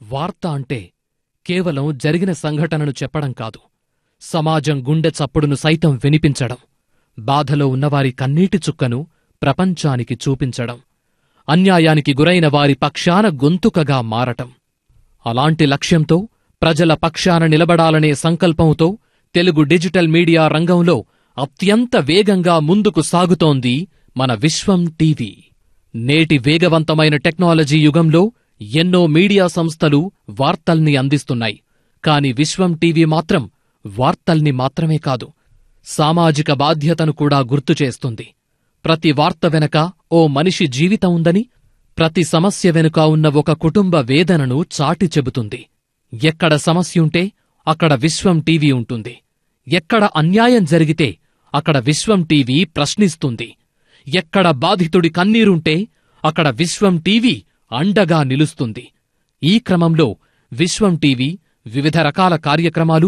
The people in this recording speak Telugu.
వార్త అంటే కేవలం జరిగిన సంఘటనను చెప్పడం కాదు సమాజం గుండె చప్పుడును సైతం వినిపించడం బాధలో ఉన్నవారి కన్నీటి చుక్కను ప్రపంచానికి చూపించడం అన్యాయానికి గురైన వారి పక్షాన గొంతుకగా మారటం అలాంటి లక్ష్యంతో ప్రజల పక్షాన నిలబడాలనే సంకల్పంతో తెలుగు డిజిటల్ మీడియా రంగంలో అత్యంత వేగంగా ముందుకు సాగుతోంది మన విశ్వం టీవీ నేటి వేగవంతమైన టెక్నాలజీ యుగంలో ఎన్నో మీడియా సంస్థలు వార్తల్ని అందిస్తున్నాయి కాని విశ్వం టీవీ మాత్రం వార్తల్ని మాత్రమే కాదు సామాజిక బాధ్యతను కూడా గుర్తు చేస్తుంది ప్రతి వార్త వెనక ఓ మనిషి జీవితం ఉందని ప్రతి సమస్య వెనుక ఉన్న ఒక కుటుంబ వేదనను చాటి చెబుతుంది ఎక్కడ సమస్యుంటే అక్కడ విశ్వం టీవీ ఉంటుంది ఎక్కడ అన్యాయం జరిగితే అక్కడ విశ్వం టీవీ ప్రశ్నిస్తుంది ఎక్కడ బాధితుడి కన్నీరుంటే అక్కడ విశ్వం టీవీ అండగా నిలుస్తుంది ఈ క్రమంలో విశ్వం టీవీ వివిధ రకాల కార్యక్రమాలు